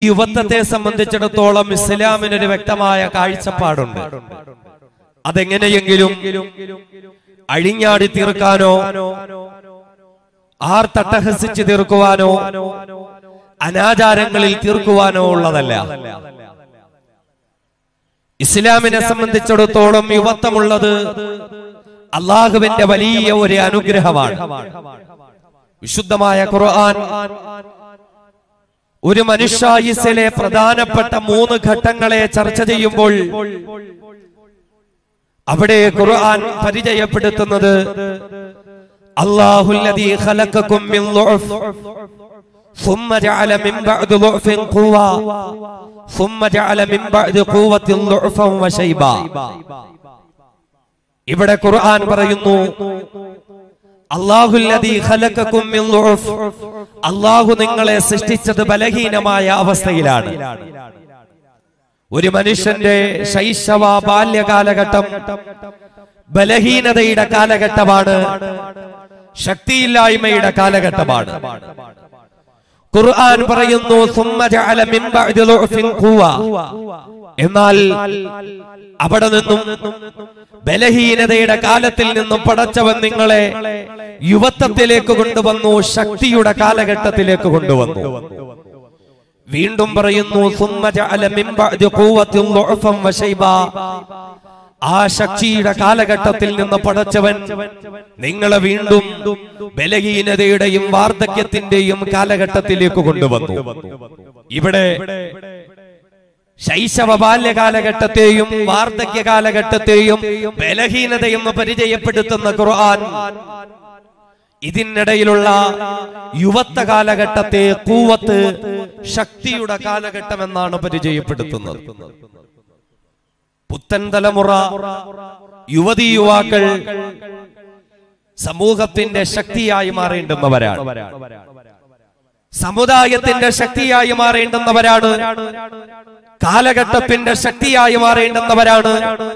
യുവത്വത്തെ സംബന്ധിച്ചിടത്തോളം ഇസ്ലാമിനൊരു വ്യക്തമായ കാഴ്ചപ്പാടുണ്ട് അതെങ്ങനെയെങ്കിലും അഴിഞ്ഞാടി തീർക്കാനോ ആർ തട്ടഹസിച്ച് തീർക്കുവാനോ അനാചാരങ്ങളിൽ തീർക്കുവാനോ ഉള്ളതല്ല ഇസ്ലാമിനെ സംബന്ധിച്ചിടത്തോളം യുവത്വമുള്ളത് അള്ളാഹുവിന്റെ വലിയ ഒരു അനുഗ്രഹമാണ് വിശുദ്ധമായ ഖുർആൻ ഒരു മനുഷ്യായുസിലെ പ്രധാനപ്പെട്ട മൂന്ന് ഘട്ടങ്ങളെ ചർച്ച ചെയ്യുമ്പോൾ അവിടെ ഖുർആൻ പരിചയപ്പെടുത്തുന്നത് അല്ലാഹുല്ലദീ ഖലഖക്കും മിൻ ളുഅഫ് ثم جعل من بعد ضعف قوة ثم جعل من بعد قوة ضعفا وشيبا ഇവിടെ ഖുർആൻ പറയുന്നു അള്ളാഹുല്ലദീ ഖലഖക്കും മിൻ ളുഅഫ് അള്ളാഹു നിങ്ങളെ സൃഷ്ടിച്ചത് ബലഹീനമായ അവസ്ഥയിലാണ് ഒരു മനുഷ്യന്റെ ശൈശവ ബാല്യകാലഘട്ടം ബലഹീനതയുടെ കാലഘട്ടമാണ് ശക്തിയില്ലായ്മയുടെ കാലഘട്ടമാണ് ഖുർആൻ പറയുന്നു "സുമ്മ ജഅല മിൻ ബഅദി ളുഅഫിൻ ഖുവ." എന്നാൽ അവിടെ നിന്നും ബലഹീനതയുടെ കാലത്തിൽ നിന്നും പടച്ചവൻ നിങ്ങളെ യുവത്വത്തിലേക്ക് കൊണ്ടുവന്നു ശക്തിയുടെ കാലഘട്ടത്തിലേക്ക് കൊണ്ടുവന്നു വീണ്ടും പറയുന്നു "സുമ്മ ജഅല മിൻ ബഅദി ഖുവ്വത്തിൻ ളുഅഫൻ വശൈബാ." ആ ശക്തിയുടെ കാലഘട്ടത്തിൽ നിന്ന് പടച്ചവൻ നിങ്ങളെ വീണ്ടും ബലഹീനതയുടെയും വാർദ്ധക്യത്തിന്റെയും കാലഘട്ടത്തിലേക്ക് കൊണ്ടുവന്നു ഇവിടെ ശൈശവ ബാല്യ കാലഘട്ടത്തെയും വാർദ്ധക്യ കാലഘട്ടത്തെയും ബലഹീനതയെന്ന് പരിചയപ്പെടുത്തുന്ന ഖുർആൻ ഇതിനിടയിലുള്ള യുവത്വ കാലഘട്ടത്തെ കൂവത്ത് ശക്തിയുടെ കാലഘട്ടം എന്നാണ് പരിചയപ്പെടുത്തുന്നത് പുത്തൻ തലമുറ യുവതി യുവാക്കൾ സമൂഹത്തിന്റെ ശക്തിയായി മാറേണ്ടുന്നവരാണ് സമുദായത്തിന്റെ ശക്തിയായി മാറേണ്ടുന്നവരാണ് കാലഘട്ടത്തിന്റെ ശക്തിയായി മാറേണ്ടുന്നവരാണ്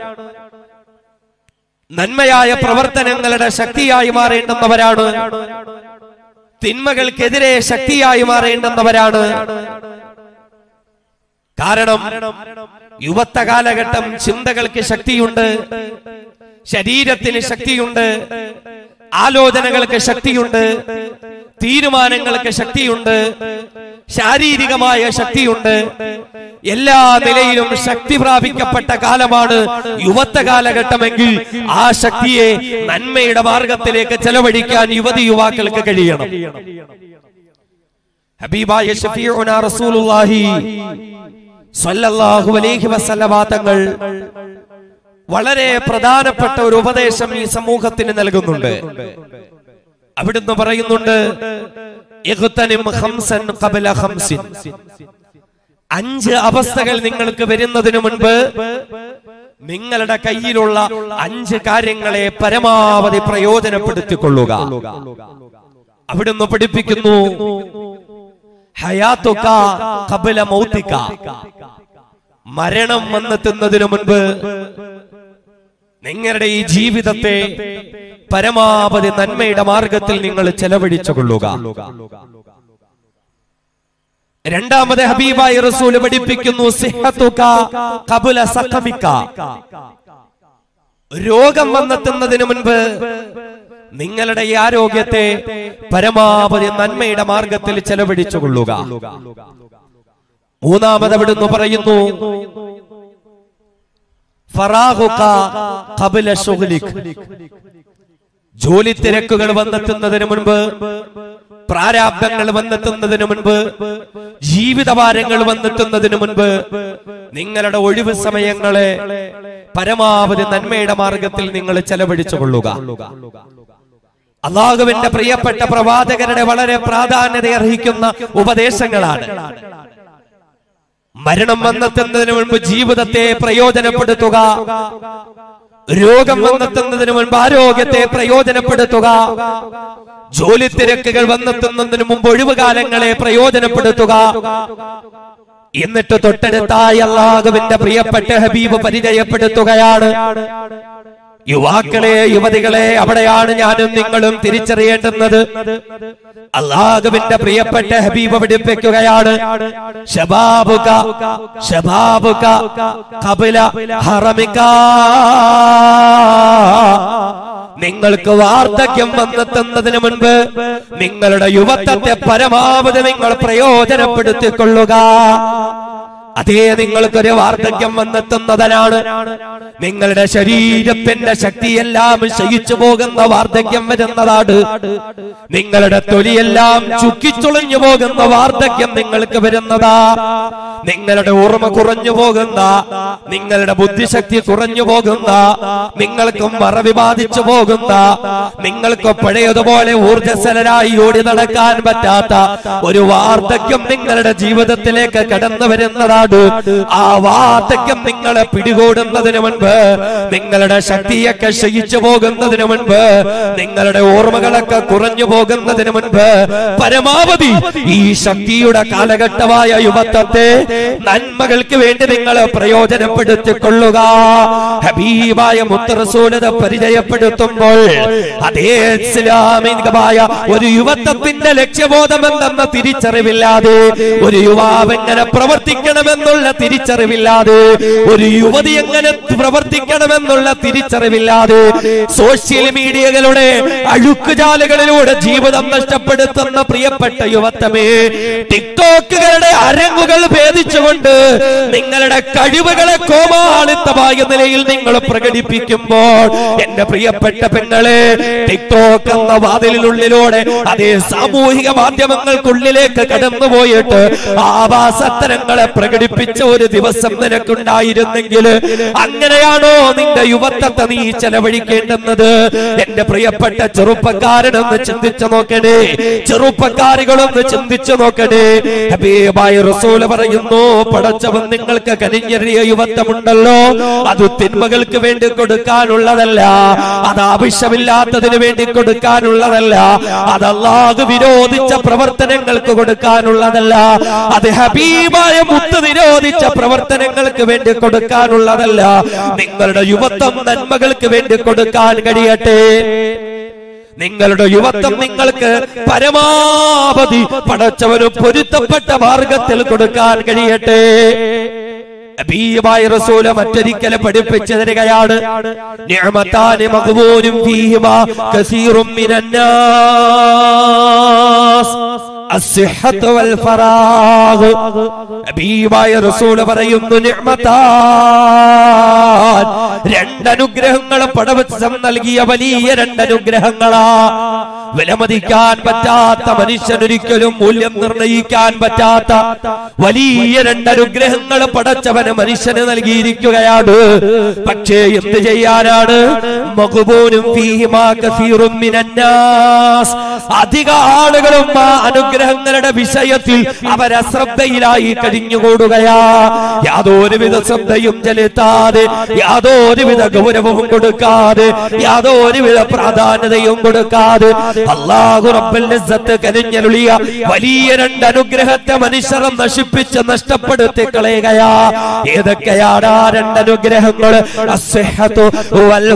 നന്മയായ പ്രവർത്തനങ്ങളുടെ ശക്തിയായി മാറേണ്ടുന്നവരാണ് തിന്മകൾക്കെതിരെ ശക്തിയായി മാറേണ്ടുന്നവരാണ് കാരണം യുവത്വ കാലഘട്ടം ചിന്തകൾക്ക് ശക്തിയുണ്ട് ശരീരത്തിന് ശക്തിയുണ്ട് ആലോചനകൾക്ക് ശക്തിയുണ്ട് തീരുമാനങ്ങൾക്ക് ശക്തിയുണ്ട് ശാരീരികമായ ശക്തിയുണ്ട് എല്ലാ നിലയിലും ശക്തി പ്രാപിക്കപ്പെട്ട കാലമാണ് യുവത്വ കാലഘട്ടമെങ്കിൽ ആ ശക്തിയെ നന്മയുടെ മാർഗത്തിലേക്ക് ചെലവഴിക്കാൻ യുവതി യുവാക്കൾക്ക് കഴിയണം ഹബീബായ ഷഫീഉന റസൂലുള്ളാഹി സ്വല്ലല്ലാഹു അലൈഹി വസല്ലമ തങ്ങൾ വളരെ പ്രധാനപ്പെട്ട ഒരു ഉപദേശം ഈ സമൂഹത്തിന് നൽകുന്നുണ്ട് അവിടുന്ന് പറയുന്നുണ്ട് ഇഗ്തനിം ഖംസൻ ഖബല ഖംസിൻ അഞ്ച് അവസ്ഥകൾ നിങ്ങൾക്ക് വരുന്നതിന് മുൻപ് നിങ്ങളുടെ കയ്യിലുള്ള അഞ്ച് കാര്യങ്ങളെ പരമാവധി പ്രയോജനപ്പെടുത്തിക്കൊള്ളുക അവിടുന്ന് പഠിപ്പിക്കുന്നു ഹയാത്തുക ഖബല മൗതിക മരണം വന്നെത്തുന്നതിന് മുൻപ് നിങ്ങളുടെ ഈ ജീവിതത്തെ പരമാവധി നന്മയുടെ മാർഗത്തിൽ നിങ്ങൾ ചെലവഴിച്ചു കൊള്ളുക രണ്ടാമത് ഹബീബായി റസൂൽ പഠിപ്പിക്കുന്നു സിഹത്തുക ഖബല സഖമിക രോഗം വന്നെത്തുന്നതിന് മുൻപ് നിങ്ങളുടെ ഈ ആരോഗ്യത്തെ പരമാവധി നന്മയുടെ മാർഗത്തിൽ ചെലവഴിച്ചു കൊള്ളുക മൂന്നാമത് അവിടുന്ന് പറയുന്നു ഫറാഹുക ഖബല ശുഗ്ലിക് ജോലി തിരക്കുകൾ വന്നെത്തുന്നതിന് മുൻപ് പ്രാരാബ്ദങ്ങൾ വന്നെത്തുന്നതിന് മുൻപ് ജീവിതഭാരങ്ങൾ വന്നെത്തുന്നതിന് മുൻപ് നിങ്ങളുടെ ഒഴിവ് സമയങ്ങളെ പരമാവധി നന്മയുടെ മാർഗത്തിൽ നിങ്ങൾ ചെലവഴിച്ചു കൊള്ളുക അള്ളാഹുവിന്റെ പ്രിയപ്പെട്ട പ്രവാചകരുടെ വളരെ പ്രാധാന്യത അർഹിക്കുന്ന ഉപദേശങ്ങളാണ് മരണം വന്നെത്തുന്നതിന് മുൻപ് ജീവിതത്തെ പ്രയോജനപ്പെടുത്തുക രോഗം വന്നെത്തുന്നതിന് മുൻപ് ആരോഗ്യത്തെ പ്രയോജനപ്പെടുത്തുക ജോലി തിരക്കുകൾ വന്നെത്തുന്നതിന് മുമ്പ് ഒഴിവുകാലങ്ങളെ പ്രയോജനപ്പെടുത്തുക എന്നിട്ട് തൊട്ടടുത്തായി അള്ളാഹുവിന്റെ പ്രിയപ്പെട്ട ഹബീബ് പരിചയപ്പെടുത്തുകയാണ് യുവാക്കളെ യുവതികളെ അവിടെയാണ് ഞാനും നിങ്ങളും തിരിച്ചറിയേണ്ടുന്നത് അള്ളാഹുവിന്റെ പ്രിയപ്പെട്ട ഹബീബ് പഠിപ്പിക്കുകയാണ് ശബാബുക ശബാബുക കപില ഹറമിക നിങ്ങൾക്ക് വാർദ്ധക്യം വന്നെത്തുന്നതിന് മുൻപ് നിങ്ങളുടെ യുവത്വത്തെ പരമാവധി നിങ്ങൾ പ്രയോജനപ്പെടുത്തിക്കൊള്ളുക അതേ നിങ്ങൾക്കൊരു വാർദ്ധക്യം വന്നെത്തുന്നതിനാണ് നിങ്ങളുടെ ശരീരത്തിന്റെ ശക്തിയെല്ലാം ക്ഷയിച്ചു പോകുന്ന വാർദ്ധക്യം വരുന്നതാണ് നിങ്ങളുടെ തൊലിയെല്ലാം ചുക്കിച്ചുളഞ്ഞു പോകുന്ന വാർദ്ധക്യം നിങ്ങൾക്ക് വരുന്നതാ നിങ്ങളുടെ ഓർമ്മ കുറഞ്ഞു പോകുന്ന നിങ്ങളുടെ ബുദ്ധിശക്തി കുറഞ്ഞു പോകുന്ന നിങ്ങൾക്ക് മറവി ബാധിച്ചു പോകുന്ന നിങ്ങൾക്ക് പഴയതുപോലെ ഊർജസ്വലരായി ഓടി നടക്കാൻ പറ്റാത്ത ഒരു വാർദ്ധക്യം നിങ്ങളുടെ ജീവിതത്തിലേക്ക് കടന്നു വരുന്നതാണ് ആ വാർദ്ധക്യം നിങ്ങളെ പിടികൂടുന്നതിന് മുൻപ് നിങ്ങളുടെ ശക്തിയൊക്കെ ക്ഷയിച്ചു പോകുന്നതിന് മുൻപ് നിങ്ങളുടെ ഓർമ്മകളൊക്കെ കുറഞ്ഞു പോകുന്നതിന് മുൻപ് പരമാവധി ഈ ശക്തിയുടെ കാലഘട്ടമായ യുവത്വത്തെ നന്മകൾക്ക് വേണ്ടി നിങ്ങൾ പ്രയോജനപ്പെടുത്തിക്കൊള്ളുക ഹബീബായ മുത്തറസൂലത പരിചയപ്പെടുത്തുമ്പോൾ അതേ ഇസ്ലാമികമായ ഒരു യുവത്വത്തിന്റെ ലക്ഷ്യബോധം എന്തെന്ന തിരിച്ചറിവില്ലാതെ ഒരു യുവാവ് എങ്ങനെ പ്രവർത്തിക്കണമെന്നുള്ള തിരിച്ചറിവില്ലാതെ ഒരു യുവതി എങ്ങനെ പ്രവർത്തിക്കണമെന്നുള്ള തിരിച്ചറിവില്ലാതെ സോഷ്യൽ മീഡിയകളുടെ അഴുക്കുചാലുകളിലൂടെ ജീവിതം നഷ്ടപ്പെടുത്തുന്ന പ്രിയപ്പെട്ട യുവത്വമേ ടിക്ടോക്കുകളുടെ അരങ്ങുകൾ ഭേദിച്ചുകൊണ്ട് നിങ്ങളുടെ കഴിവുകളെ കോമാളിത്തമായ നിലയിൽ നിങ്ങൾ പ്രകടിപ്പിക്കുമ്പോൾ എന്റെ പ്രിയപ്പെട്ട പെങ്ങളെ ടിക്ടോക്ക് എന്ന വാതിലിനുള്ളിലൂടെ അതേ സാമൂഹിക മാധ്യമങ്ങൾക്കുള്ളിലേക്ക് കടന്നുപോയിട്ട് ആവാസത്തരങ്ങളെ പ്രകടിപ്പിച്ച ഒരു ദിവസം നിനക്കുണ്ടായിരുന്നെങ്കിൽ അങ്ങനെയാണോ നിന്റെ യുവത്വത്തെ നീ ചെലവഴിക്കേണ്ടുന്നത് എന്റെ പ്രിയപ്പെട്ട ചെറുപ്പക്കാരനൊന്ന് ചിന്തിച്ചു നോക്കണേ ചെറുപ്പക്കാരികളൊന്ന് ചിന്തിച്ചു നോക്കണേ ഹബീബായ റസൂല് പറയുന്നു പടച്ചവൻ നിങ്ങൾക്ക് കനിഞ്ഞെറിയ യുവത്വമുണ്ടല്ലോ അത് തിന്മകൾക്ക് വേണ്ടി കൊടുക്കാനുള്ളതല്ല അത് ആവശ്യമില്ലാത്തതിന് വേണ്ടി കൊടുക്കാനുള്ളതല്ല അത് അല്ലാഹ് വിരോധിച്ച പ്രവർത്തനങ്ങൾക്ക് കൊടുക്കാനുള്ളതല്ല അത് ഹബീബായ മുത്ത് വിരോധിച്ച പ്രവർത്തനങ്ങൾക്ക് വേണ്ടി കൊടുക്കാനുള്ളതല്ല നിങ്ങളുടെ യുവത്വം നന്മകൾക്ക് വേണ്ടി കൊടുക്കാൻ കഴിയട്ടെ നിങ്ങളുടെ യുവത്വം നിങ്ങൾക്ക് പരമാവധി പടച്ചവന് പൊരുത്തപ്പെട്ട മാർഗത്തിൽ കൊടുക്കാൻ കഴിയട്ടെ ഹബീബായ റസൂല് മറ്റൊരിക്കലും പഠിപ്പിച്ചു തരികയാണ് നിഅമതാനി മഖ്ബൂലും ഫീഹിമാ കസീറും മിനന്നാസ് അസ്സിഹത്ത് വൽ ഫറാഗ് ഹബീബായ റസൂല് പറയുന്നു നിഅമതാൻ രണ്ടനുഗ്രഹങ്ങൾ പടവസം നൽകിയ വലിയ രണ്ടനുഗ്രഹങ്ങളാ വിലമതിക്കാൻ പറ്റാത്ത മനുഷ്യനൊരിക്കലും മൂല്യം നിർണയിക്കാൻ പറ്റാത്ത വലിയ രണ്ടനുഗ്രഹങ്ങൾ പടച്ചവന് മനുഷ്യന് നൽകിയിരിക്കുകയാണ് പക്ഷേ എന്ത് ചെയ്യാനാണ് മകുബൂനും ഫീഹിമാ കസീറും മിനന്നാസ് അധിക ആളുകളും ആ അനുഗ്രഹങ്ങളുടെ വിഷയത്തിൽ അവരശ്രദ്ധയിലായി കഴിഞ്ഞുകൂടുകയാ യാതൊരുവിധ ശ്രദ്ധയും ചെലുത്താതെ യാതൊരുവിധ ഗൗരവവും കൊടുക്കാതെ യാതൊരുവിധ പ്രാധാന്യതയും കൊടുക്കാതെ അള്ളാഹു റബ്ബൽ ഇസ്സത്ത് കനിഞ്ഞരുളിയ വലിയ രണ്ട് അനുഗ്രഹത്തെ മനുഷ്യരെ നശിപ്പിച്ച് നഷ്ടപ്പെടുത്തി കളയുകയാ ഏതൊക്കെയാണ് ആ രണ്ട് അനുഗ്രഹങ്ങൾ അസ്സഹത്തു വൽ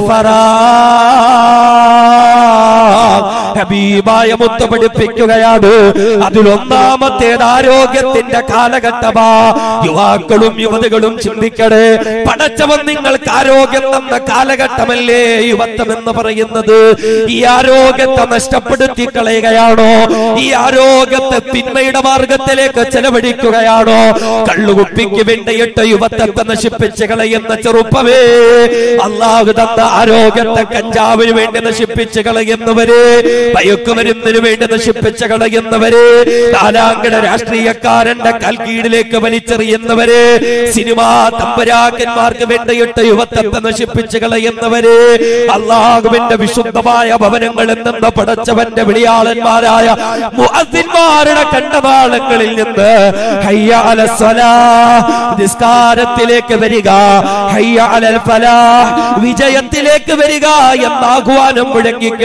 ഫറാ ഹബീബായ മുത്ത് പഠിപ്പിക്കുകയാണ് അതിലൊന്നാമത്തേത് ആരോഗ്യത്തിന്റെ കാലഘട്ടമാ യുവാക്കളും യുവതികളും ചിന്തിക്കണേ പടച്ചവൻ നിങ്ങൾക്ക് ആരോഗ്യം തന്ന കാലഘട്ടമല്ലേ യുവത്വം എന്ന് പറയുന്നത് ഈ ആരോഗ്യത്തെ നഷ്ടപ്പെടുത്തി കളയുകയാണോ ഈ ആരോഗ്യത്തെ തിന്മയുടെ മാർഗത്തിലേക്ക് ചെലവഴിക്കുകയാണോ കള്ളുകുപ്പിക്ക് വേണ്ടിയിട്ട് യുവത്വത്തെ നശിപ്പിച്ച് കളയുന്ന ചെറുപ്പമേ അള്ളാഹു തന്ന ആരോഗ്യത്തെ കഞ്ചാവിന് വേണ്ടി നശിപ്പിച്ച് കളയുന്നവരെ മയക്കുമരുന്നിന് വേണ്ടി നശിപ്പിച്ച് കളയുന്നവരെ നാലാങ്കട രാഷ്ട്രീയക്കാരന്റെ കൽക്കീടിലേക്ക് വലിച്ചെറിയുന്നവരെ സിനിമാ തമ്പരാക്കന്മാർക്ക് വേണ്ടിയിട്ട് യുവത്വത്തെ നശിപ്പിച്ച് കളയുന്നവരെ അള്ളാഹുവിന്റെ വിശുദ്ധമായ ഭവനങ്ങളിൽ നിന്ന് പടച്ചവന്റെ വിളിയാളന്മാരായ മുഅദ്ദിന്മാരുടെ കണ്ടതാളങ്ങളിൽ നിന്ന് ഹയ്യ അല സ്വലാ നിസ്കാരത്തിലേക്ക് വരിക ഹയ്യ അലൽ ഫലാഹ് വിജയത്തിലേക്ക് വരിക എന്ന ആഹ്വാനം മുഴങ്ങി കേൾക്കുമ്പോൾ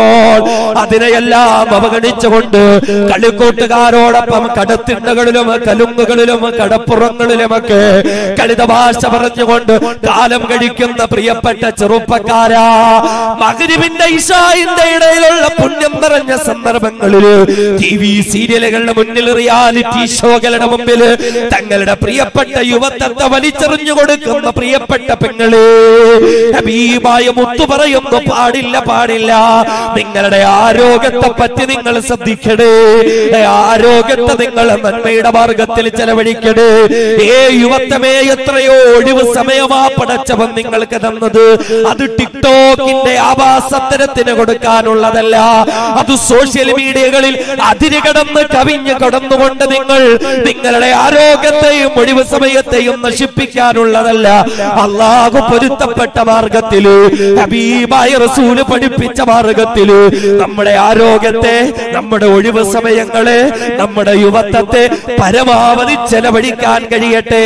നടക്കുമ്പോൾ അതിനെയെല്ലാം അവഗണിച്ചുകൊണ്ട് കളിക്കൂട്ടുകാരോടൊപ്പം കടത്തിണ്ടകളിലും കലുങ്ങുകളിലും കടപ്പുറങ്ങളിലുമൊക്കെ കളിത ഭാഷ പറഞ്ഞുകൊണ്ട് കാലം കഴിക്കുന്ന പ്രിയപ്പെട്ട ചെറുപ്പക്കാരാ മകരിവിന്റെ ഇഷായിന്റെ ഇടയിലുള്ള പുണ്യം നിറഞ്ഞ സന്ദർഭങ്ങളിൽ ടി വി സീരിയലുകളുടെ മുന്നിൽ റിയാലിറ്റി ഷോകളുടെ മുമ്പിൽ തങ്ങളുടെ പ്രിയപ്പെട്ട യുവത്വത്തെ വലിച്ചെറിഞ്ഞു കൊടുക്കുന്ന പ്രിയപ്പെട്ട പെങ്ങളെ ഹബീബായ മുത്തു പറയുന്നു പാടില്ല പാടില്ല നിങ്ങളുടെ ആരോഗ്യത്തെ പറ്റി നിങ്ങൾ ശ്രദ്ധിക്കണേ ആരോഗ്യത്തെ നിങ്ങൾ നന്മയുടെ മാർഗത്തിൽ ചെലവഴിക്കണേ ഏ യുവത്വമേ എത്രയോ ഒഴിവ് സമയമാ പടച്ചവൻ നിങ്ങൾക്ക് തന്നത് അത് ടിക്ടോക്കിന്റെ ആവാസത്തരത്തിന് കൊടുക്കാനുള്ളതല്ല അത് സോഷ്യൽ മീഡിയകളിൽ അതിര് കടന്ന് കവിഞ്ഞ് കടന്നുകൊണ്ട് നിങ്ങൾ നിങ്ങളുടെ ആരോഗ്യത്തെയും ഒഴിവ് സമയത്തെയും നശിപ്പിക്കാനുള്ളതല്ല അള്ളാഹു പൊരുത്തപ്പെട്ട മാർഗത്തില് ഹബീബായ റസൂല് പഠിപ്പിച്ച മാർഗത്തില് നമ്മുടെ ആരോഗ്യത്തെ നമ്മുടെ ഒഴിവ് സമയങ്ങളെ നമ്മുടെ യുവത്വത്തെ പരമാവധി ചെലവഴിക്കാൻ കഴിയട്ടെ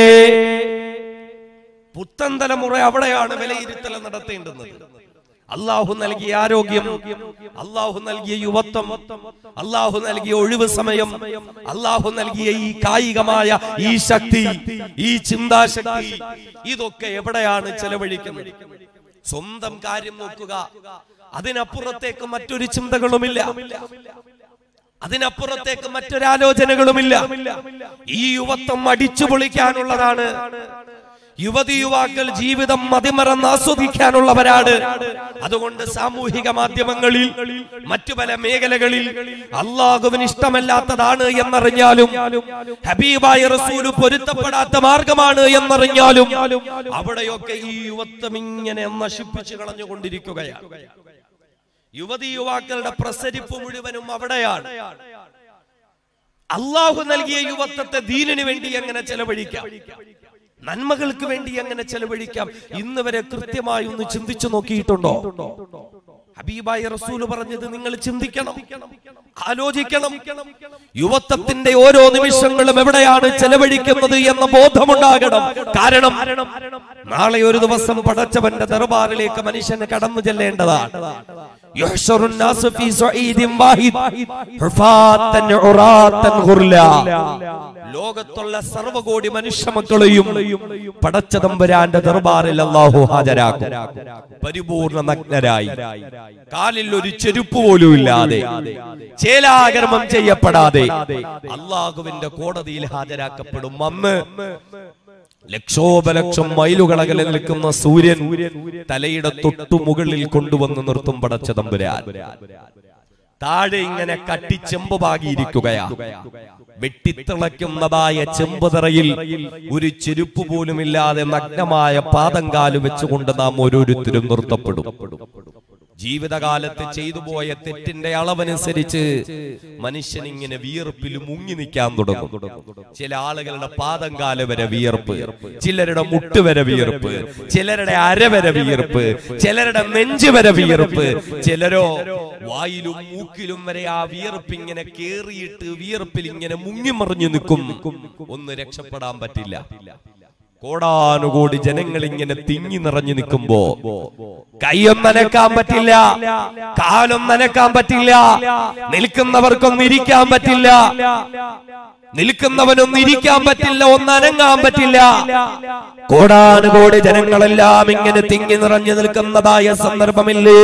പുത്തൻ തലമുറ അവിടെയാണ് വിലയിരുത്തൽ നടത്തേണ്ടുന്നത് അള്ളാഹു നൽകിയ ആരോഗ്യം അള്ളാഹു നൽകിയ യുവത്വം അള്ളാഹു നൽകിയ ഒഴിവ് സമയം അള്ളാഹു നൽകിയ ഈ കായികമായ ഈ ശക്തി ഈ ചിന്താശക്തി ഇതൊക്കെ എവിടെയാണ് ചെലവഴിക്കുന്നത് സ്വന്തം കാര്യം നോക്കുക അതിനപ്പുറത്തേക്ക് മറ്റൊരു ചിന്തകളുമില്ല അതിനപ്പുറത്തേക്ക് മറ്റൊരാലോചനകളുമില്ല ഈ യുവത്വം അടിച്ചു പൊളിക്കാനുള്ളതാണ് യുവതി യുവാക്കൾ ജീവിതം മതിമറന്ന് ആസ്വദിക്കാനുള്ളവരാണ് അതുകൊണ്ട് സാമൂഹിക മാധ്യമങ്ങളിൽ മറ്റു പല മേഖലകളിൽ അള്ളാഹുവിന് ഇഷ്ടമല്ലാത്തതാണ് എന്നറിഞ്ഞാലും ഹബീബായ റസൂല് പൊരുത്തപ്പെടാത്ത മാർഗമാണ് എന്നറിഞ്ഞാലും അവിടെയൊക്കെ ഈ യുവത്വം ഇങ്ങനെ നശിപ്പിച്ചു കളഞ്ഞുകൊണ്ടിരിക്കുകയാണ് യുവതി യുവാക്കളുടെ പ്രസരിപ്പ് മുഴുവനും അവിടെയാണ് അള്ളാഹു നൽകിയ യുവത്വത്തെ ദീനിന് വേണ്ടി എങ്ങനെ ചെലവഴിക്കാം നന്മകൾക്ക് വേണ്ടി എങ്ങനെ ചെലവഴിക്കാം ഇന്ന് വരെ കൃത്യമായി ഒന്ന് ചിന്തിച്ചു നോക്കിയിട്ടുണ്ടോ ഹബീബായ റസൂല് പറഞ്ഞത് നിങ്ങൾ ചിന്തിക്കണം ആലോചിക്കണം യുവത്വത്തിന്റെ ഓരോ നിമിഷങ്ങളും എവിടെയാണ് ചെലവഴിക്കുന്നത് എന്ന ബോധമുണ്ടാകണം കാരണം നാളെ ഒരു ദിവസം പടച്ചവന്റെ ദർബാറിലേക്ക് മനുഷ്യന് കടന്നു ചെല്ലേണ്ടതാണ് يحشر الناس في صعيد واحد حفاة عراة غرلا ലോകത്തുള്ള സർവകോടി മനുഷ്യ മക്കളെയും പടച്ച തമ്പുരാന്റെ ദർബാറിൽ അള്ളാഹു ഹാജരാക്കും പരിപൂർണ നഗ്നരായി കാലിൽ ഒരു ചെരുപ്പ് പോലും ഇല്ലാതെ ചേലാകർമ്മം ചെയ്യപ്പെടാതെ അള്ളാഹുവിന്റെ കോടതിയിൽ ഹാജരാക്കപ്പെടും അന്ന് ലക്ഷോപലക്ഷം മൈലുകളകലിൽ നിൽക്കുന്ന സൂര്യൻ തലയുടെ തൊട്ടു മുകളിൽ കൊണ്ടുവന്ന് നിർത്തും പടച്ച തമ്പുരാൻ താഴെ ഇങ്ങനെ കട്ടി ചെമ്പ് പാകിയിരിക്കുകയാ വെട്ടിത്തിളയ്ക്കുന്നതായ ചെമ്പുതറയിൽ ഒരു ചെരുപ്പ് പോലുമില്ലാതെ നഗ്നമായ പാദം കാല് വെച്ചുകൊണ്ട് നാം ഓരോരുത്തരും നിർത്തപ്പെടും ജീവിതകാലത്ത് ചെയ്തു പോയ തെറ്റിന്റെ അളവനുസരിച്ച് മനുഷ്യൻ ഇങ്ങനെ വിയർപ്പിൽ മുങ്ങി നിൽക്കാൻ തുടങ്ങും ചില ആളുകളുടെ പാദം കാല വരെ വിയർപ്പ് ചിലരുടെ മുട്ട് വരെ വിയർപ്പ് ചിലരുടെ അര വരെ വിയർപ്പ് ചിലരുടെ നെഞ്ച് വരെ വിയർപ്പ് ചിലരോ വായിലും മൂക്കിലും വരെ ആ വിയർപ്പ് ഇങ്ങനെ കേറിയിട്ട് വിയർപ്പിൽ ഇങ്ങനെ മുങ്ങിമറിഞ്ഞു നിൽക്കും ഒന്ന് രക്ഷപ്പെടാൻ പറ്റില്ല കോടാനുകോടി ജനങ്ങൾ ഇങ്ങനെ തിങ്ങി നിറഞ്ഞു നിൽക്കുമ്പോ കൈയും നനക്കാൻ പറ്റില്ല കാലും നനക്കാൻ പറ്റില്ല നിൽക്കുന്നവർക്കൊന്നും ഇരിക്കാൻ പറ്റില്ല നിൽക്കുന്നവനൊന്നും ഇരിക്കാൻ പറ്റില്ല ഒന്നനങ്ങാൻ പറ്റില്ല കോടാനുകോടി ജനങ്ങളെല്ലാം ഇങ്ങനെ തിങ്ങി നിറഞ്ഞു നിൽക്കുന്നതായ സന്ദർഭമില്ലേ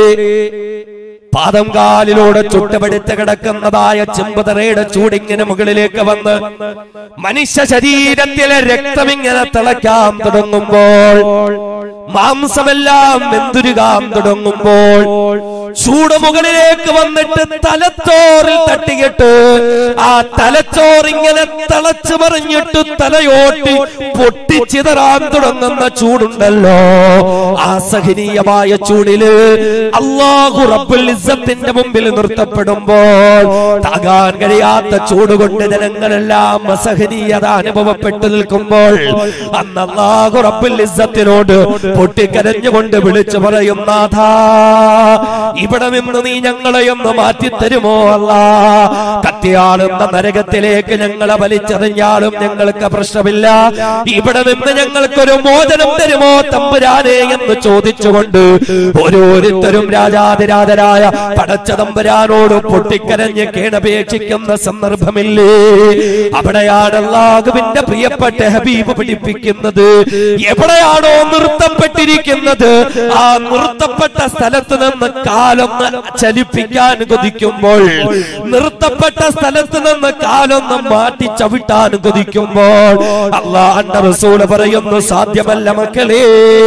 പാദം കാലിലൂടെ ചുട്ടുപെടുത്ത് കിടക്കുന്നതായ ചെമ്പുതറയുടെ ചൂടിങ്ങനെ മുകളിലേക്ക് വന്ന് മനുഷ്യ ശരീരത്തിലെ രക്തം ഇങ്ങനെ തിളയ്ക്കാൻ തുടങ്ങുമ്പോൾ മാംസമെല്ലാം വെന്തുരുകാൻ തുടങ്ങുമ്പോൾ ചൂട് മുകളിലേക്ക് വന്നിട്ട് തലച്ചോറിൽ തട്ടിയിട്ട് ആ തലച്ചോറിങ്ങനെ തിളച്ചു മറിഞ്ഞിട്ട് തലയോട്ടി പൊട്ടിച്ചിതറാൻ തുടങ്ങുന്ന ചൂടുണ്ടല്ലോ ആ സഹനീയമായ ചൂടില് അള്ളാഹു റബ്ബുൽ ഇസ്സത്തിന്റെ മുമ്പിൽ നിർത്തപ്പെടുമ്പോൾ താകാൻ കഴിയാത്ത ചൂട് കൊണ്ട് ജനങ്ങളെല്ലാം അസഹനീയത അനുഭവപ്പെട്ടു നിൽക്കുമ്പോൾ അന്ന് അള്ളാഹു റബ്ബുൽ ഇസ്സത്തിനോട് പൊട്ടിക്കരഞ്ഞുകൊണ്ട് വിളിച്ചു പറയും നാഥാ ഇവിടെ നിന്ന് നീ ഞങ്ങളെ ഒന്ന് മാറ്റിത്തരുമോ അല്ല കത്തിയാളുന്ന നരകത്തിലേക്ക് ഞങ്ങളെ വലിച്ചെറിഞ്ഞാലും ഞങ്ങൾക്ക് പ്രശ്നമില്ല ഇവിടെ നിന്ന് ഞങ്ങൾക്കൊരു മോചനം തരുമോ തമ്പുരാനെ എന്ന് ചോദിച്ചുകൊണ്ട് ഓരോരുത്തരും രാജാതിരാജരായ പടച്ച തമ്പുരാനോട് പൊട്ടിക്കരഞ്ഞ് കേണപേക്ഷിക്കുന്ന സന്ദർഭമില്ലേ അവിടെയാണ് അള്ളാഹുവിന്റെ പ്രിയപ്പെട്ട ഹബീബ് പഠിപ്പിക്കുന്നത് എവിടെയാണോ നിർത്തപ്പെട്ടിരിക്കുന്നത് ആ നിർത്തപ്പെട്ട സ്ഥലത്ത് നിന്ന് കാലൊന്ന് ചലിപ്പിക്കാൻ കൊതിക്കുമ്പോൾ നിർത്തപ്പെട്ട സ്ഥലത്ത് നിന്ന് കാലൊന്ന് മാറ്റി ചവിട്ടാൻ കൊതിക്കുമ്പോൾ അള്ളാഹന്റെ റസൂല് പറയുന്നു സാധ്യമല്ല മക്കളെ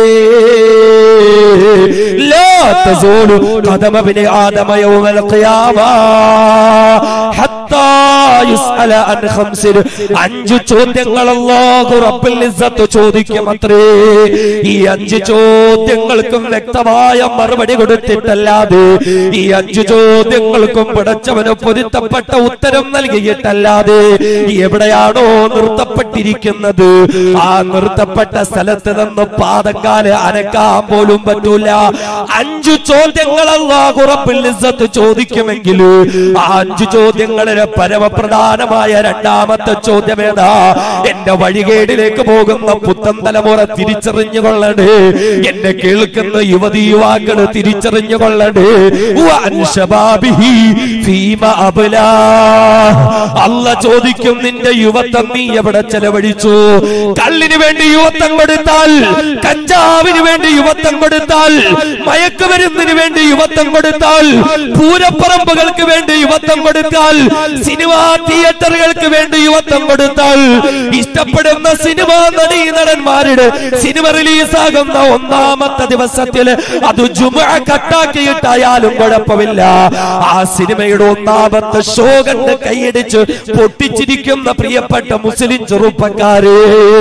لا تزول قدم ابن آدم يوم القيامة حتى يسأل عن خمس അഞ്ച് ചോദ്യങ്ങൾ അല്ലാഹു റബ്ബുൽ ഇസ്സത്ത് ചോദിക്കും അത്രേ ഈ അഞ്ച് ചോദ്യങ്ങൾക്കും വ്യക്തമായ മറുപടി കൊടുത്തിട്ടല്ലാതെ ഈ അഞ്ച് ചോദ്യങ്ങൾക്കും പിടച്ചവന് പൊരുത്തപ്പെട്ട ഉത്തരം നൽകിയിട്ടല്ലാതെ എവിടെയാണോ നിർത്തപ്പെട്ടിരിക്കുന്നത് ആ നിർത്തപ്പെട്ട സ്ഥലത്ത് നിന്ന് പാദക്കാല് അനക്കാൻ പോലും പറ്റൂല അഞ്ചു ചോദ്യങ്ങൾ അല്ലാഹു റബ്ബുൽ ഇസ്സത്ത് ചോദിക്കുമെങ്കിൽ ആ അഞ്ചു ചോദ്യങ്ങളിലെ പരമപ്രധാനമായ രണ്ടാമത്തെ ചോദ്യം ഏതാ എന്റെ വഴികേടിലേക്ക് പോകുന്ന പുത്തൻ തലമുറ തിരിച്ചറിഞ്ഞുകൊള്ളണേ എന്നെ കേൾക്കുന്ന യുവതി യുവാക്കൾ തിരിച്ചറിഞ്ഞുകൊള്ളണേ വഅൻ ശബാബിഹി ഫീമ അബ്ലാ. അല്ല ചോദിക്കും നിന്റെ യുവത്വം നീ എവിടെ ചെലവഴിച്ചു കള്ളിന് വേണ്ടി യുവത്വം കൊടുത്താൽ കഞ്ചാവിന് വേണ്ടി യുവത്വം കൊടുത്താൽ മയക്കുമരുന്നിന് വേണ്ടി യുവത്വം കൊടുത്താൽ പൂരപ്പറമ്പുകൾക്ക് വേണ്ടി യുവത്വം കൊടുത്താൽ സിനിമാ തിയേറ്ററുകൾക്ക് വേണ്ടി യുവത്വം കൊടുത്താൽ ഇഷ്ടപ്പെടുന്ന സിനിമാ നടീ നടന്മാരുടെ സിനിമ റിലീസാകുന്ന ഒന്നാമത്തെ ദിവസത്തിൽ അത് ജുമ കട്ടാക്കിയിട്ടായാലും കുഴപ്പമില്ല ആ സിനിമയുടെ ഒന്നാമത്തെ ഷോ കണ്ട് കൈയടിച്ച് പൊട്ടിച്ചിരിക്കുന്ന പ്രിയപ്പെട്ട മുസ്ലിം ചെറുപ്പക്കാരെ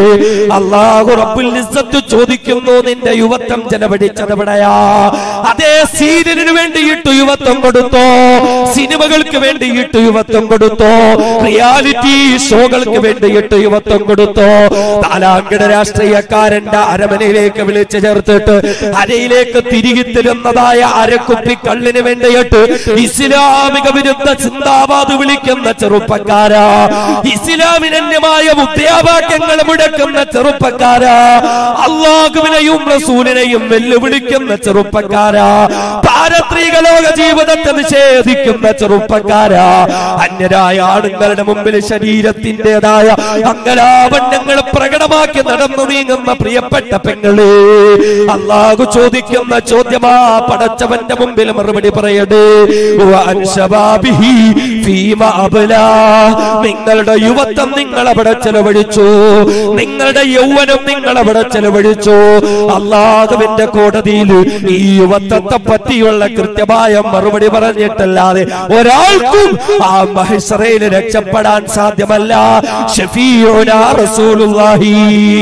അള്ളാഹു റബ്ബുൽ ഇസ്സത്ത് ചോദിക്കുന്നു നിന്റെ യുവത്വം ചെലവഴിച്ചതെവിടെയാ അതേ സീരിയലിന് വേണ്ടിയിട്ട് യുവത്വം കൊടുത്തോ സിനിമകൾക്ക് വേണ്ടിയിട്ട് യുവത്വം കൊടുത്തോ റിയാലിറ്റി ഷോകൾക്ക് വേണ്ടിയിട്ട് യുവത്വം കൊടുത്തോ നാലാംകിട രാഷ്ട്രീയക്കാരന്റെ അരമനയിലേക്ക് വിളിച്ചു ചേർത്തിട്ട് അരയിലേക്ക് തിരികെ തരുന്നതായ അരക്കുപ്പി കള്ളിന് വേണ്ടിയിട്ട് ഇസ്ലാമിക വിരുദ്ധ ചിന്താവാദ് വിളിക്കുന്ന ചെറുപ്പക്കാരാ ഇസ്ലാമിനന്യമായ മുദ്രാവാക്യങ്ങൾ മുടക്കുന്ന ചെറുപ്പക്കാരാ അള്ളാഹുവിനെയും റസൂലിനെയും വെല്ലുവിളിക്കുന്ന ചെറുപ്പക്കാരാ പാരത്രിക ലോക ജീവിതത്തെ നിഷേധിക്കുന്ന ചെറുപ്പക്കാരാ അന്യരായ ആണുങ്ങളുടെ മുമ്പിൽ ശരീരത്തിൻ്റെതായ അങ്കലാവണ്യങ്ങൾ പ്രകടമാക്കി നടന്നു നീങ്ങുന്ന പ്രിയപ്പെട്ട പെങ്ങളെ അള്ളാഹു ചോദിക്കുന്ന ചോദ്യമാ പടച്ചവന്റെ മുമ്പിൽ മറുപടി പറയടേ വഅൻ ശബാബിഹി ഫീമ അബ്ലാ. നിങ്ങളുടെ യുവത്വം നിങ്ങൾ അവിടെ ചെലവഴിച്ചു നിങ്ങളുടെ യൗവനം നിങ്ങൾ അവിടെ ചെലവഴിച്ചു അള്ളാഹുവിന്റെ കോടതിയിൽ ഈ യുവത്വത്തെ പറ്റിയുള്ള കൃത്യമായ മറുപടി പറഞ്ഞിട്ടല്ലാതെ ഒരാൾക്കും ആ മഹിസറയിൽ രക്ഷപ്പെടാൻ സാധ്യമല്ല ഷഫീഉനാ റസൂലുള്ളാഹി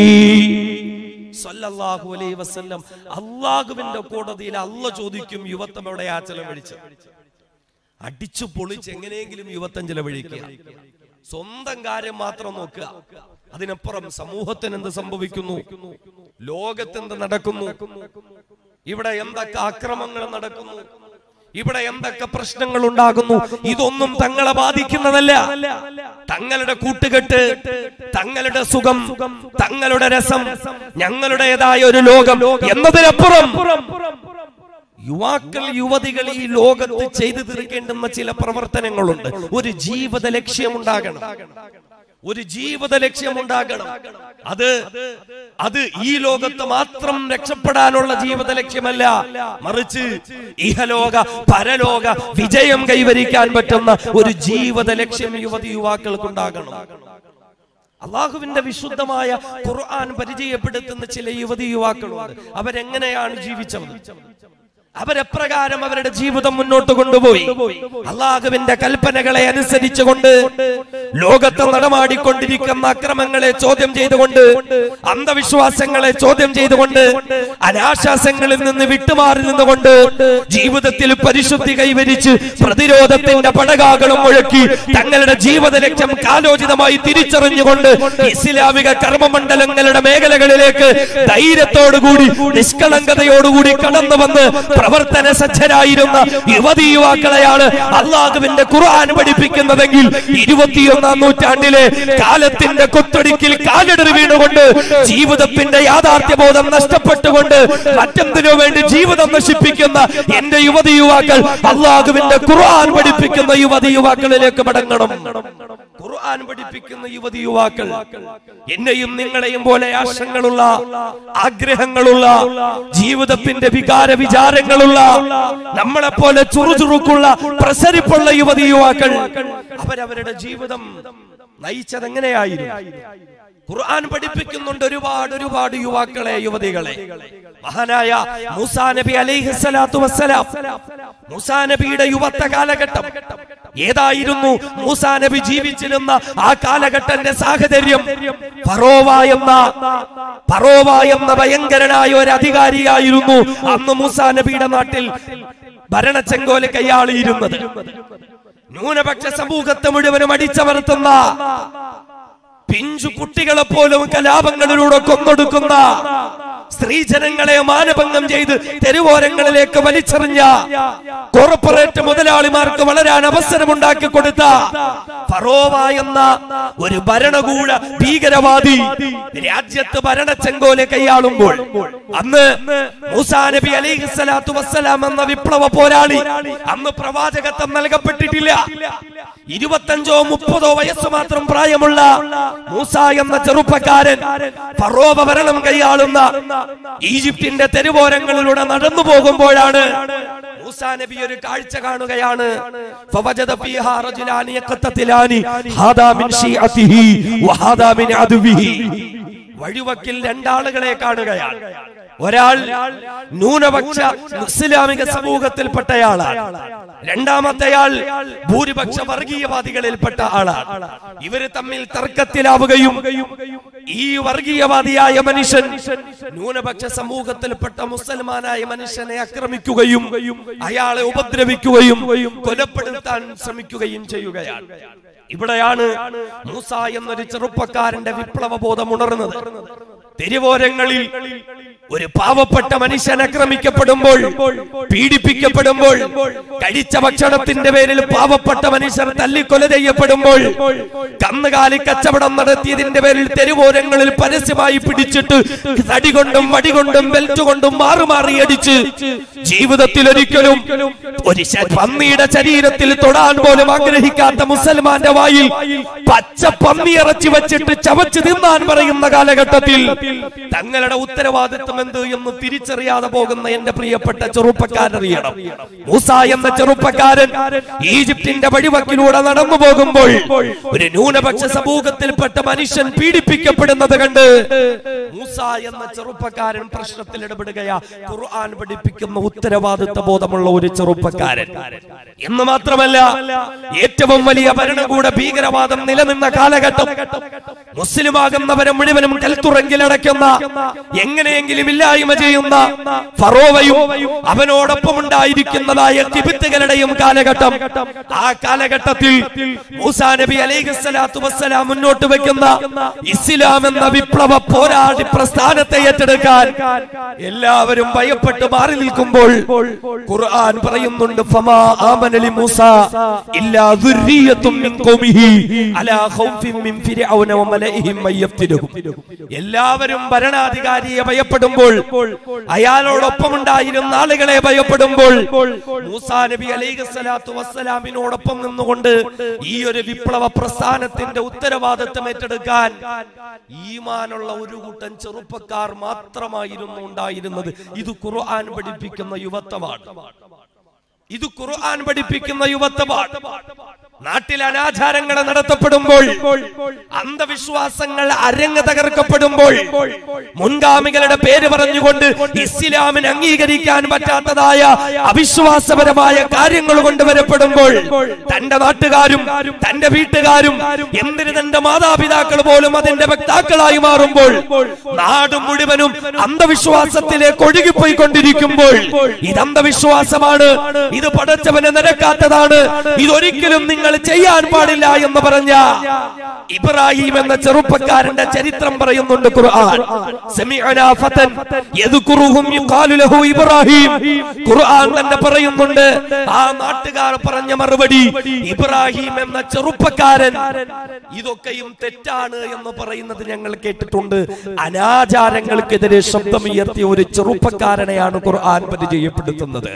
സല്ലല്ലാഹു അലൈഹി വസല്ലം അള്ളാഹുവിന്റെ കോടതിയിൽ അല്ല ചോദിക്കും യുവത്വം എവിടെയാ ചെലവഴിച്ചത് അടിച്ചു പൊളിച്ച് എങ്ങനെയെങ്കിലും യുവത്വം ചെലവഴിക്കുക സ്വന്തം കാര്യം മാത്രം നോക്കുക അതിനപ്പുറം സമൂഹത്തിന് എന്ത് സംഭവിക്കുന്നു ലോകത്ത് എന്ത് നടക്കുന്നു ഇവിടെ എന്തൊക്കെ അക്രമങ്ങൾ നടക്കുന്നു ഇവിടെ എന്തൊക്കെ പ്രശ്നങ്ങൾ ഉണ്ടാകുന്നു ഇതൊന്നും തങ്ങളെ ബാധിക്കുന്നതല്ല തങ്ങളുടെ കൂട്ടുകെട്ട് തങ്ങളുടെ സുഖം തങ്ങളുടെ രസം ഞങ്ങളുടേതായ ഒരു ലോകം എന്നതിനപ്പുറം യുവാക്കൾ യുവതികൾ ഈ ലോകത്ത് ചെയ്തു തീർക്കേണ്ടുന്ന ചില പ്രവർത്തനങ്ങളുണ്ട് ഒരു ജീവിത ലക്ഷ്യമുണ്ടാകണം ഒരു ജീവിത ലക്ഷ്യമുണ്ടാകണം അത് അത് ഈ ലോകത്ത് മാത്രം രക്ഷപ്പെടാനുള്ള ജീവിത ലക്ഷ്യമല്ല മറിച്ച് ഇഹലോക പരലോക വിജയം കൈവരിക്കാൻ പറ്റുന്ന ഒരു ജീവിത ലക്ഷ്യം യുവതി യുവാക്കൾക്കുണ്ടാകണം അള്ളാഹുവിന്റെ വിശുദ്ധമായ ഖുർആൻ പരിചയപ്പെടുത്തുന്ന ചില യുവതി യുവാക്കളുണ്ട് അവരെങ്ങനെയാണ് ജീവിച്ചത് അവരെപ്രകാരം അവരുടെ ജീവിതം മുന്നോട്ട് കൊണ്ടുപോയി അള്ളാഹുവിന്റെ കൽപ്പനകളെ അനുസരിച്ചുകൊണ്ട് ലോകത്ത് നടമാടിക്കൊണ്ടിരിക്കുന്ന അക്രമങ്ങളെ ചോദ്യം ചെയ്തുകൊണ്ട് അന്ധവിശ്വാസങ്ങളെ ചോദ്യം ചെയ്തുകൊണ്ട് അനാശാസങ്ങളിൽ നിന്ന് വിട്ടുമാറി നിന്നുകൊണ്ട് ജീവിതത്തിൽ പരിശുദ്ധി കൈവരിച്ച് പ്രതിരോധത്തിന്റെ പടകാകളും മുഴക്കി തങ്ങളുടെ ജീവിത ലക്ഷ്യം കാലോചിതമായി തിരിച്ചറിഞ്ഞുകൊണ്ട് ഇസ്ലാമിക കർമ്മമണ്ഡലങ്ങളുടെ മേഖലകളിലേക്ക് ധൈര്യത്തോടുകൂടി നിഷ്കളങ്കതയോടുകൂടി കടന്നു വന്ന് പ്രവർത്തന സജ്ജരായിരുന്ന യുവതി യുവാക്കളെയാണ് അള്ളാഹുവിന്റെ ഖുർആൻ പഠിപ്പിക്കുന്നതെങ്കിൽ ഇരുപത്തിയൊന്നാം നൂറ്റാണ്ടിലെ കാലത്തിന്റെ കൊത്തടിക്കിൽ കാലിടറി വീണുകൊണ്ട് ജീവിതത്തിന്റെ യാഥാർത്ഥ്യബോധം നഷ്ടപ്പെട്ടുകൊണ്ട് മറ്റെന്തിനു വേണ്ടി ജീവിതം നശിപ്പിക്കുന്ന എന്റെ യുവതി യുവാക്കൾ അള്ളാഹുവിന്റെ ഖുർആൻ പഠിപ്പിക്കുന്ന യുവതി യുവാക്കളിലേക്ക് മടങ്ങണം ഖുർആൻ പഠിപ്പിക്കുന്ന യുവതി യുവാക്കൾ എന്നെയും നിങ്ങളെയും പോലെ ആശങ്ങളുള്ള ആഗ്രഹങ്ങളുള്ള ജീവിതത്തിന്റെ വികാര വിചാരങ്ങളുള്ള നമ്മളെ പോലെ ചുറുചുറുക്കുള്ള പ്രസരിപ്പുള്ള യുവതി യുവാക്കൾ അവരവരുടെ ജീവിതം നയിച്ചത് എങ്ങനെയായിരുന്നു ഖുർആൻ പഠിപ്പിക്കുന്നുണ്ട് ഒരുപാട് ഒരുപാട് യുവാക്കളെ യുവതികളെ മഹാനായ മൂസാ നബി അലൈഹി സ്വലാത്തു വസ്സലാം മൂസാ നബിയുടെ യുവത്വ കാലഘട്ടം ഏതായിരുന്നു മൂസാ നബി ജീവിച്ചിരുന്ന ആ കാലഘട്ടന്റെ സാഹചര്യം ഫറോവ എന്ന ഫറോവ എന്ന ഭയങ്കരനായ ഒരു അധികാരിയായിരുന്നു അന്ന് മൂസാ നബിയുടെ നാട്ടിൽ ഭരണച്ചെങ്കോല് കൈയാളിയിരുന്നത് ന്യൂനപക്ഷ സമൂഹത്തെ മുഴുവനും അടിച്ചമർത്തുന്ന പിഞ്ചു കുട്ടികളെ പോലും കലാപങ്ങളിലൂടെ കൊന്നൊടുക്കുന്ന സ്ത്രീജനങ്ങളെ മാനഭംഗം ചെയ്ത് തെരുവോരങ്ങളിലേക്ക് വലിച്ചെറിഞ്ഞ കോർപ്പറേറ്റ് മുതലാളിമാർക്ക് വളരാൻ അവസരമുണ്ടാക്കി കൊടുത്ത ഫറോവ എന്ന ഒരു ഭരണകൂട ഭീകരവാദി രാജ്യത്ത് ഭരണച്ചെങ്കോലെ കൈയാളുമ്പോൾ അന്ന് മൂസാ നബി അലൈഹി സ്വലാത്തു വസ്സലാം എന്ന വിപ്ലവ പോരാളി അന്ന് പ്രവാചകത്വം നൽകപ്പെട്ടിട്ടില്ല ഇരുപത്തഞ്ചോ മുപ്പതോ വയസ്സ് മാത്രം പ്രായമുള്ള മൂസ എന്ന ചെറുപ്പക്കാരൻ ഫറോവ ഭരണം കൈയാളുന്ന ഈജിപ്തിന്റെ തെരുവോരങ്ങളിലൂടെ നടന്നു പോകുമ്പോഴാണ് മൂസാ നബി ഒരു കാഴ്ച കാണുകയാണ് ഫവജദ ഫീഹാ റജുലാനി യഖത്തതിലാനി ഹാദാ മിൻ ശീഅതിഹി വഹാദാ മിൻ അദുവിഹി വഴിവക്കിൽ രണ്ടാളുകളെ കാണുകയാണ് ഒരാൾ ന്യൂനപക്ഷ ഇസ്ലാമിക സമൂഹത്തിൽപ്പെട്ടയാളാണ് രണ്ടാമത്തെയാൾ ഭൂരിപക്ഷ വർഗീയവാദികളിൽപ്പെട്ട ആളാണ് ഇവര് തമ്മിൽ തർക്കത്തിലാവുകയും ഈ വർഗീയവാദിയായ മനുഷ്യൻ ന്യൂനപക്ഷ സമൂഹത്തിൽപ്പെട്ട മുസൽമാനായ മനുഷ്യനെ ആക്രമിക്കുകയും അയാളെ ഉപദ്രവിക്കുകയും കൊലപ്പെടുത്താൻ ശ്രമിക്കുകയും ചെയ്യുകയാണ് ഇവിടെയാണ് മൂസ എന്നൊരു ചെറുപ്പക്കാരന്റെ വിപ്ലവ ബോധം ഉണർന്നത് തെരുവോരങ്ങളിൽ ഒരു പാവപ്പെട്ട മനുഷ്യൻ ആക്രമിക്കപ്പെടുമ്പോൾ പീഡിപ്പിക്കപ്പെടുമ്പോൾ കഴിച്ച ഭക്ഷണത്തിന്റെ പേരിൽ പാവപ്പെട്ട മനുഷ്യർ തല്ലിക്കൊല ചെയ്യപ്പെടുമ്പോൾ കന്നുകാലി കച്ചവടം നടത്തിയതിന്റെ പേരിൽ തെരുവോരങ്ങളിൽ പരസ്യമായി പിടിച്ചിട്ട് തടികൊണ്ടും വടികൊണ്ടും ബെൽറ്റ് കൊണ്ടും മാറി മാറി അടിച്ച് ജീവിതത്തിൽ ഒരിക്കലും ഒരു ശ- പന്നിയുടെ ശരീരത്തിൽ തൊടാൻ പോലും ആഗ്രഹിക്കാത്ത മുസൽമാന്റെ വായിൽ പച്ച പന്നിയിറച്ചി വെച്ചിട്ട് ചവച്ച് തിന്നാൻ പറയുന്ന കാലഘട്ടത്തിൽ തങ്ങളുടെ ഉത്തരവാദിത്വം എന്ത് എന്ന് തിരിച്ചറിയാതെ പോകുന്ന എന്റെ പ്രിയപ്പെട്ട ചെറുപ്പക്കാരറിയണം മൂസ എന്ന ചെറുപ്പക്കാരൻ ഈജിപ്തിന്റെ വഴിവക്കിലൂടെ നടന്നു പോകുമ്പോൾ ഒരു ന്യൂനപക്ഷ സമൂഹത്തിൽപ്പെട്ട മനുഷ്യൻ പീഡിപ്പിക്കപ്പെടുന്നത് കണ്ട് മൂസ എന്ന ചെറുപ്പക്കാരൻ പ്രശ്നത്തിൽ ഇടപെടുകയാ ഖുർആൻ പഠിപ്പിക്കുന്ന ഉത്തരവാദിത്വ ബോധമുള്ള ഒരു ചെറുപ്പക്കാരൻ എന്ന് മാത്രമല്ല ഏറ്റവും വലിയ ഭരണകൂട ഭീകരവാദം നിലനിന്ന കാലഘട്ടം മുസ്ലിമാകുന്നവരെ മുഴുവനും കൽത്തുറങ്കിലടയ്ക്കുന്ന എങ്ങനെയെങ്കിലും ഇല്ലായ്മ ചെയ്യുന്ന ഫറോവയും അവനോടൊപ്പം ഉണ്ടായിരിക്കുന്നതായ തിബിത്തുകളുടെയും കാലഘട്ടം ആ കാലഘട്ടത്തിൽ മൂസാ നബി അലൈഹി സ്വലാത്തു വസ്സലാം മുന്നോട്ട് വെക്കുന്ന ഇസ്ലാം എന്ന വിപ്ലവ പോരാടി പ്രസ്ഥാനത്തെ ഏറ്റെടുക്കാൻ എല്ലാവരും ഭയപ്പെട്ട് മാറി നിൽക്കുമ്പോൾ ഖുർആൻ പറയുന്നുണ്ട് ഫമാ ആമനലി മൂസ ഇല്ലാ ദുർരിയത്തും മിൻ ഖൗമിഹി അലാ ഖൗഫിൻ മിൻ ഫിർഔന വമലഇഹിം മയ്യഫ്തിലുഹും എല്ലാവരും ഭരണാധികാരിയെ ഭയപ്പെടുമ്പോൾ അയാളോടൊപ്പം ഉണ്ടായിരുന്ന ആളുകളെ ഭയപ്പെടുമ്പോൾ മൂസാ നബി അലൈഹി സ്വലാത്തു വസ്സലാമിനോടൊപ്പം നിന്നുകൊണ്ട് ഈ ഒരു വിപ്ലവ പ്രസ്ഥാനത്തിന്റെ ഉത്തരവാദിത്വം ഏറ്റെടുക്കാൻ ഈമാനുള്ള ഒരു കൂട്ടം ചെറുപ്പക്കാർ മാത്രമായിരുന്നു ഉണ്ടായിരുന്നത് ഇത് ഖുർആൻ പഠിപ്പിക്കുന്ന യുവത്വമാണ് ഇത് ഖുർആൻ പഠിപ്പിക്കുന്ന യുവത്വമാണ് നാട്ടിൽ അനാചാരങ്ങൾ നടത്തപ്പെടുമ്പോൾ അന്ധവിശ്വാസങ്ങൾ അരങ്ങ് തകർക്കപ്പെടുമ്പോൾ മുൻഗാമികളുടെ പേര് പറഞ്ഞുകൊണ്ട് ഇസ്ലാമിന് അംഗീകരിക്കാൻ പറ്റാത്തതായ അവിശ്വാസപരമായ കാര്യങ്ങൾ കൊണ്ടുവരപ്പെടുമ്പോൾ തന്റെ നാട്ടുകാരും തന്റെ വീട്ടുകാരും എന്തിന് തന്റെ മാതാപിതാക്കൾ പോലും അതിന്റെ വക്താക്കളായി മാറുമ്പോൾ നാട് മുഴുവനും അന്ധവിശ്വാസത്തിലേക്ക് ഒഴുകിപ്പോയിക്കൊണ്ടിരിക്കുമ്പോൾ ഇത് അന്ധവിശ്വാസമാണ് ഇത് പടച്ചവന് നിരക്കാത്തതാണ് ഇതൊരിക്കലും നിങ്ങൾ ചെയ്യാൻ പാടില്ല എന്ന് പറഞ്ഞ ഇബ്രാഹിം എന്ന ചെറുപ്പക്കാരന്റെ ചരിത്രം പറയുന്നുണ്ട് ഖുർആൻ സമിഅനാ ഫതൻ യദ്കുറുഹും യുഖാലു ലഹു ഇബ്രാഹിം ഖുർആൻ തന്നെ പറയുന്നുണ്ട് ആ നാട്ടുകാർ പറഞ്ഞ മറുപടി ഇബ്രാഹിം എന്ന ചെറുപ്പക്കാരൻ ഇതൊക്കെയും തെറ്റാണ് എന്ന് പറയുന്നത് ഞങ്ങൾ കേട്ടിട്ടുണ്ട് അനാചാരങ്ങൾക്കെതിരെ ശബ്ദമുയർത്തിയ ഒരു ചെറുപ്പക്കാരനെയാണ് ഖുർആൻ പരിചയപ്പെടുത്തുന്നത്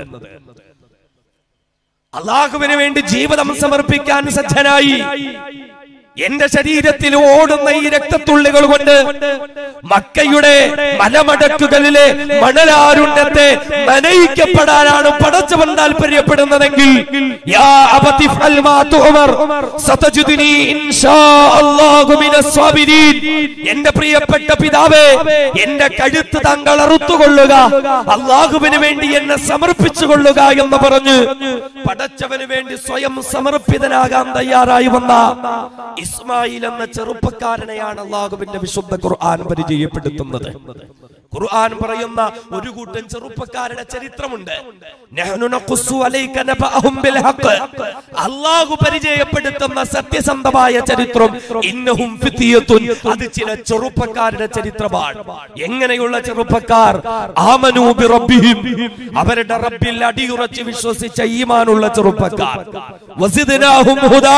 അള്ളാഹുവിന് വേണ്ടി ജീവിതം സമർപ്പിക്കാൻ സജ്ജനായി എന്റെ ശരീരത്തിൽ ഓടുന്ന ഈ രക്തത്തുള്ളികൾ കൊണ്ട് മക്കയുടെ മലമടക്കുകളിലെ മണലാരുണ്യത്തെ നനയിക്കപ്പെടാനാണ് പടച്ചവൻ താല്പര്യപ്പെടുന്നതെങ്കിൽ യാ അബതി ഫഅൽ മാ തുഅമർ സതജിദുനി ഇൻഷാ അല്ലാഹു മിനസ് സാബിരീൻ എന്റെ പ്രിയപ്പെട്ട പിതാവേ എന്റെ കഴുത്ത് താങ്കൾ അറുത്തുകൊള്ളുക അള്ളാഹുവിന് വേണ്ടി എന്നെ സമർപ്പിച്ചു കൊള്ളുക എന്ന് പറഞ്ഞ് പടച്ചവന് വേണ്ടി സ്വയം സമർപ്പിതനാകാൻ തയ്യാറായി വന്ന ഇസ്മായിൽ എന്ന ചെറുപ്പക്കാരനെയാണ് അള്ളാഹുവിന്റെ വിശുദ്ധ ഖുർആൻ പരിചയപ്പെടുത്തുന്നത് ഖുർആൻ പറയുന്ന ഒരു കൂട്ടം ചെറുപ്പക്കാരുടെ ചരിത്രമുണ്ട് നഹ്നു നഖുസ്സു അലൈക നബഅഹും ബിൽ ഹഖ്. അള്ളാഹു പരിചയപ്പെടുത്തുന്ന സത്യസന്ധമായ ചരിത്രം ഇന്നഹും ഫിത്തിയത്തുൻ അത് ചില ചെറുപ്പക്കാരുടെ ചരിത്രമാണ് എങ്ങനെയുള്ള ചെറുപ്പക്കാർ ആമനൂ ബി റബ്ബിഹിം അവരുടെ റബ്ബിൽ അടിയുറച്ച് വിശ്വസിച്ച ഈമാനുള്ള ചെറുപ്പക്കാർ വസിദ്നാഹും ഹുദാ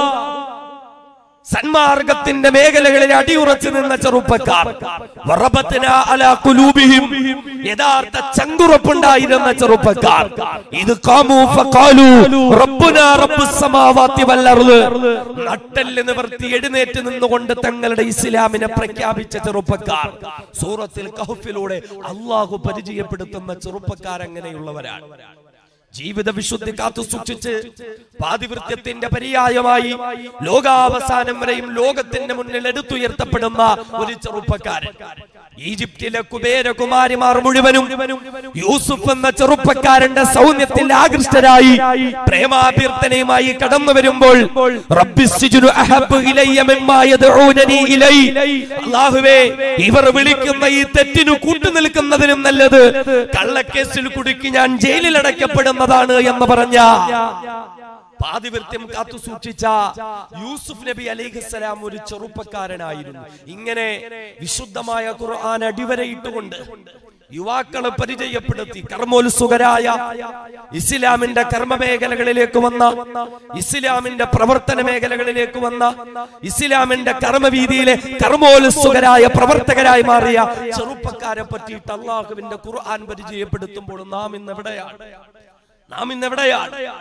സന്മാർഗത്തിന്റെ മേഖലകളിൽ അടിയുറച്ചു നിന്ന ചെറുപ്പക്കാർ വറബത്ന അലാ ഖുലൂബിഹിം യഥാർത്ഥ ചങ്കുറപ്പുണ്ടായിരുന്ന ചെറുപ്പക്കാർ ഇത് ഖാമു ഫഖാലു റബ്ബുനാ റബ്ബുസ് സമാവാതി വൽ അർള് നട്ടെല്ല് നിവർത്തി എഴുന്നേറ്റ് നിന്നുകൊണ്ട് തങ്ങളുടെ ഇസ്ലാമിനെ പ്രഖ്യാപിച്ച ചെറുപ്പക്കാർ സൂറത്തിൽ കഹഫിലൂടെ അള്ളാഹു പരിചയപ്പെടുത്തുന്ന ചെറുപ്പക്കാർ അങ്ങനെയുള്ളവരാണ് ജീവിത വിശുദ്ധി കാത്തു സൂക്ഷിച്ച് പാതിവൃത്യത്തിന്റെ പര്യായമായി ലോകാവസാനം വരെയും ലോകത്തിന്റെ മുന്നിൽ എടുത്തുയർത്തപ്പെടുന്ന ഒരു ചെറുപ്പക്കാരൻ ഈജിപ്തിലെ കുബേരകുമാരിമാർ മുഴുവനും യൂസുഫ് എന്ന ചെറുപ്പക്കാരന്റെ സൗന്യത്തിൽ ആകൃഷ്ടരായി പ്രേമാഭ്യർത്ഥനയുമായി കടന്നു വരുമ്പോൾ റബ്ബിസ്സിജുനു അഹബ്ബു ഇലയ്യ മിമ്മാ യദ്ഊനനി ഇലൈ. അല്ലാഹുവേ ഇവർ വിളിക്കുന്ന ഈ തെറ്റിനു കൂട്ടുനിൽക്കുന്നതിനും നല്ലത് കള്ളക്കേസിൽ കുടുക്കി ഞാൻ ജയിലിൽ അടയ്ക്കപ്പെടുന്നതാണ് എന്ന് പറഞ്ഞ പാതിവൃത്യം കാത്തു സൂക്ഷിച്ച യൂസുഫ് നബി അലിഖിസ്സലാം ഒരു ചെറുപ്പക്കാരനായിരുന്നു ഇങ്ങനെ വിശുദ്ധമായ ഖുർആൻ അടിവരയിട്ടുകൊണ്ട് യുവാക്കളെ പരിചയപ്പെടുത്തി കർമ്മോത്സുകരായ ഇസ്ലാമിന്റെ കർമ്മ മേഖലകളിലേക്ക് വന്ന ഇസ്ലാമിന്റെ പ്രവർത്തന മേഖലകളിലേക്ക് വന്ന ഇസ്ലാമിന്റെ കർമ്മവീതിയിലെ കർമ്മോത്സുകരായ പ്രവർത്തകരായി മാറിയ ചെറുപ്പക്കാരെ പറ്റിയിട്ട് അള്ളാഹുവിന്റെ ഖുർആൻ പരിചയപ്പെടുത്തുമ്പോൾ നാം ഇന്ന് എവിടെയാണ് നാം ഇന്ന് എവിടെയാണ്